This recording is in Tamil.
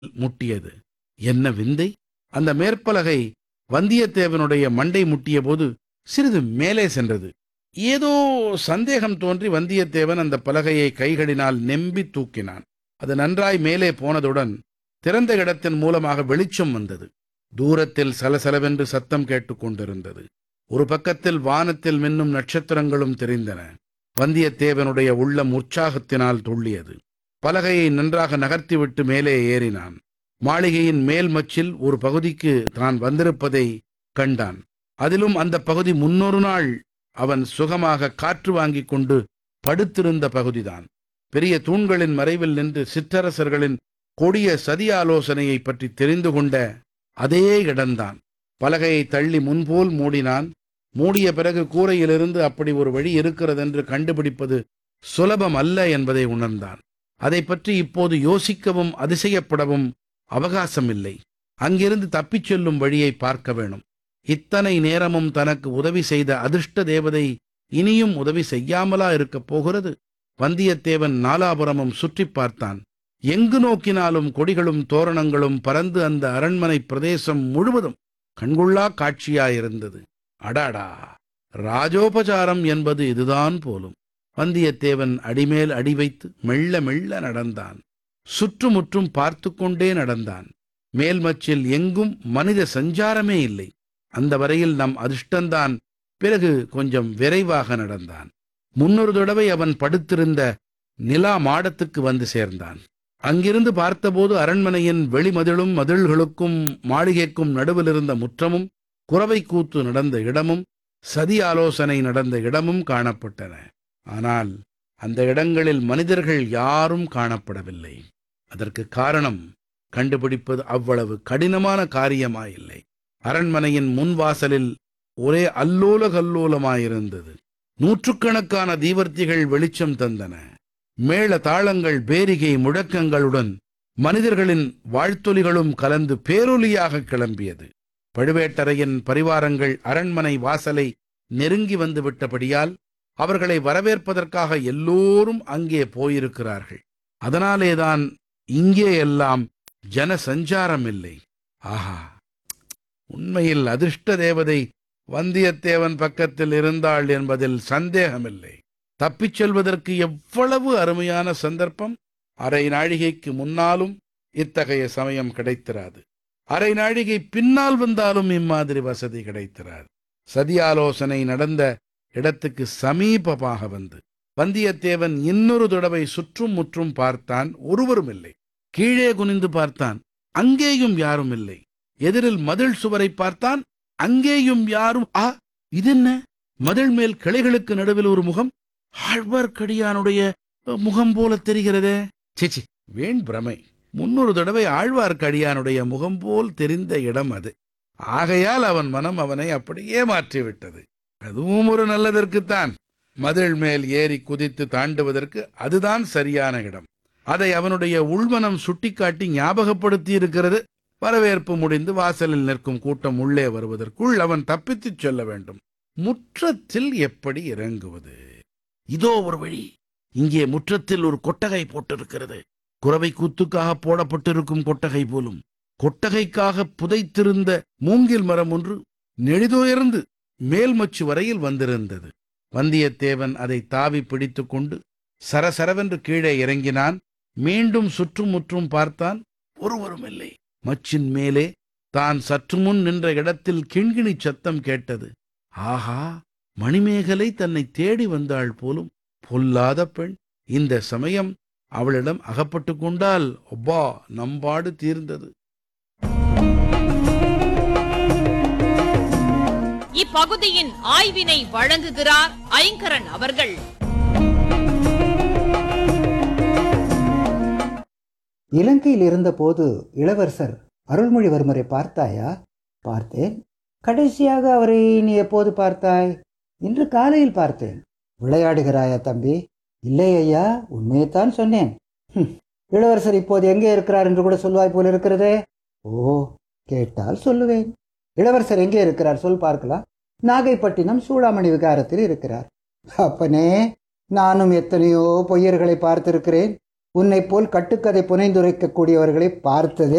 முட்டியது என்ன விந்தை அந்த மேற்பலகை வந்தியத்தேவனுடைய மண்டை முட்டியபோது சிறிது மேலே சென்றது ஏதோ சந்தேகம் தோன்றி வந்தியத்தேவன் அந்த பலகையை கைகளினால் நெம்பி தூக்கினான் அது நன்றாய் மேலே போனதுடன் திறந்த இடத்தின் மூலமாக வெளிச்சம் வந்தது தூரத்தில் சலசலவென்று சத்தம் கேட்டுக் கொண்டிருந்தது ஒரு பக்கத்தில் வானத்தில் மின்னும் நட்சத்திரங்களும் தெரிந்தன வந்தியத்தேவனுடைய உள்ளம் உற்சாகத்தினால் துள்ளியது பலகையை நன்றாக நகர்த்திவிட்டு மேலே ஏறினான் மாளிகையின் மேல் மச்சில் ஒரு பகுதிக்கு தான் வந்திருப்பதை கண்டான் அதிலும் அந்த பகுதி முன்னொரு நாள் அவன் சுகமாக காற்று வாங்கிக் கொண்டு படுத்திருந்த பகுதிதான் பெரிய தூண்களின் மறைவில் நின்று சிற்றரசர்களின் கொடிய சதி ஆலோசனையை பற்றி தெரிந்து கொண்ட அதே இடம்தான் பலகையை தள்ளி முன்போல் மூடினான் மூடிய பிறகு கூரையிலிருந்து அப்படி ஒரு வழி இருக்கிறதென்று கண்டுபிடிப்பது சுலபம் அல்ல என்பதை உணர்ந்தான் அதை பற்றி இப்போது யோசிக்கவும் அதிசயப்படவும் அவகாசம் இல்லை அங்கிருந்து தப்பிச் செல்லும் வழியை பார்க்க வேணும் இத்தனை நேரமும் தனக்கு உதவி செய்த அதிர்ஷ்ட தேவதை இனியும் உதவி செய்யாமலா இருக்கப் போகிறது வந்தியத்தேவன் நாலாபுரமும் சுற்றி பார்த்தான் எங்கு நோக்கினாலும் கொடிகளும் தோரணங்களும் பறந்து அந்த அரண்மனை பிரதேசம் முழுவதும் கண்கொள்ளா காட்சியாயிருந்தது அடாடா ராஜோபசாரம் என்பது இதுதான் போலும் வந்தியத்தேவன் அடிமேல் அடி வைத்து மெல்ல மெல்ல நடந்தான் சுற்றுமுற்றும் பார்த்து கொண்டே நடந்தான் மேல்மச்சில் எங்கும் மனித சஞ்சாரமே இல்லை அந்த வரையில் நம் அதிர்ஷ்டந்தான் பிறகு கொஞ்சம் விரைவாக நடந்தான் முன்னொரு தடவை அவன் படுத்திருந்த நிலா மாடத்துக்கு வந்து சேர்ந்தான் அங்கிருந்து பார்த்தபோது அரண்மனையின் வெளிமதிலும் மதில்களுக்கும் மாளிகைக்கும் நடுவில் இருந்த முற்றமும் குறவை கூத்து நடந்த இடமும் சதி ஆலோசனை நடந்த இடமும் காணப்பட்டன ஆனால் அந்த இடங்களில் மனிதர்கள் யாரும் காணப்படவில்லை அதற்கு காரணம் கண்டுபிடிப்பது அவ்வளவு கடினமான காரியமாயில்லை அரண்மனையின் முன்வாசலில் ஒரே அல்லோல கல்லோலமாயிருந்தது நூற்றுக்கணக்கான தீவர்த்திகள் வெளிச்சம் தந்தன மேள தாளங்கள் பேரிகை முழக்கங்களுடன் மனிதர்களின் வாழ்த்தொலிகளும் கலந்து பேரொலியாக கிளம்பியது பழுவேட்டரையின் பரிவாரங்கள் அரண்மனை வாசலை நெருங்கி வந்து விட்டபடியால் அவர்களை வரவேற்பதற்காக எல்லோரும் அங்கே போயிருக்கிறார்கள் அதனாலேதான் இங்கே எல்லாம் ஜன சஞ்சாரம் இல்லை ஆஹா உண்மையில் அதிர்ஷ்ட தேவதை வந்தியத்தேவன் பக்கத்தில் இருந்தாள் என்பதில் சந்தேகமில்லை தப்பிச் செல்வதற்கு எவ்வளவு அருமையான சந்தர்ப்பம் அரை நாழிகைக்கு முன்னாலும் இத்தகைய சமயம் கிடைத்திராது அரை நாழிகை பின்னால் வந்தாலும் இம்மாதிரி வசதி கிடைத்திராது சதி ஆலோசனை நடந்த இடத்துக்கு சமீபமாக வந்து வந்தியத்தேவன் இன்னொரு தடவை சுற்றும் முற்றும் பார்த்தான் ஒருவரும் இல்லை கீழே குனிந்து பார்த்தான் அங்கேயும் யாரும் இல்லை எதிரில் மதில் சுவரை பார்த்தான் அங்கேயும் யாரும் ஆ இதென்ன மதில் மேல் கிளைகளுக்கு நடுவில் ஒரு முகம் ஆழ்வார்க்கடியானுடைய முகம் போல தெரிகிறதே சேச்சி வேண் பிரமை முன்னொரு தடவை ஆழ்வார்க்கடியானுடைய முகம் போல் தெரிந்த இடம் அது ஆகையால் அவன் மனம் அவனை அப்படியே மாற்றிவிட்டது அதுவும் ஒரு நல்லதற்குத்தான் மதில் மேல் ஏறி குதித்து தாண்டுவதற்கு அதுதான் சரியான இடம் அதை அவனுடைய உள்மனம் சுட்டிக்காட்டி ஞாபகப்படுத்தி இருக்கிறது வரவேற்பு முடிந்து வாசலில் நிற்கும் கூட்டம் உள்ளே வருவதற்குள் அவன் தப்பித்துச் செல்ல வேண்டும் முற்றத்தில் எப்படி இறங்குவது இதோ ஒரு வழி இங்கே முற்றத்தில் ஒரு கொட்டகை போட்டிருக்கிறது குறவை கூத்துக்காக போடப்பட்டிருக்கும் கொட்டகை போலும் கொட்டகைக்காக புதைத்திருந்த மூங்கில் மரம் ஒன்று நெடிதுயர்ந்து மேல்மச்சு வரையில் வந்திருந்தது வந்தியத்தேவன் அதை தாவி பிடித்துக் கொண்டு சரசரவென்று கீழே இறங்கினான் மீண்டும் சுற்றும் முற்றும் பார்த்தான் ஒருவரும் இல்லை மச்சின் மேலே தான் சற்று முன் நின்ற இடத்தில் கிண்கிணி சத்தம் கேட்டது ஆஹா மணிமேகலை தன்னை தேடி வந்தாள் போலும் பொல்லாத பெண் இந்த சமயம் அவளிடம் அகப்பட்டு கொண்டால் ஒப்பா நம்பாடு தீர்ந்தது இப்பகுதியின் ஆய்வினை வழங்குகிறார் ஐங்கரன் அவர்கள் இலங்கையில் இருந்தபோது இளவரசர் அருள்மொழிவர்மரை பார்த்தாயா பார்த்தேன் கடைசியாக அவரை நீ எப்போது பார்த்தாய் இன்று காலையில் பார்த்தேன் விளையாடுகிறாயா தம்பி இல்லை ஐயா உண்மையைத்தான் சொன்னேன் ஹும், இளவரசர் இப்போது எங்கே இருக்கிறார் என்று கூட சொல்வாய் போல் இருக்கிறதே ஓ கேட்டால் சொல்லுவேன் இளவரசர் எங்கே இருக்கிறார் சொல் பார்க்கலாம் நாகைப்பட்டினம் சூடாமணி விகாரத்தில் இருக்கிறார் அப்பனே நானும் எத்தனையோ பொய்யர்களை பார்த்திருக்கிறேன் உன்னைப் போல் கட்டுக்கதை புனைந்துரைக்கக்கூடியவர்களை பார்த்ததே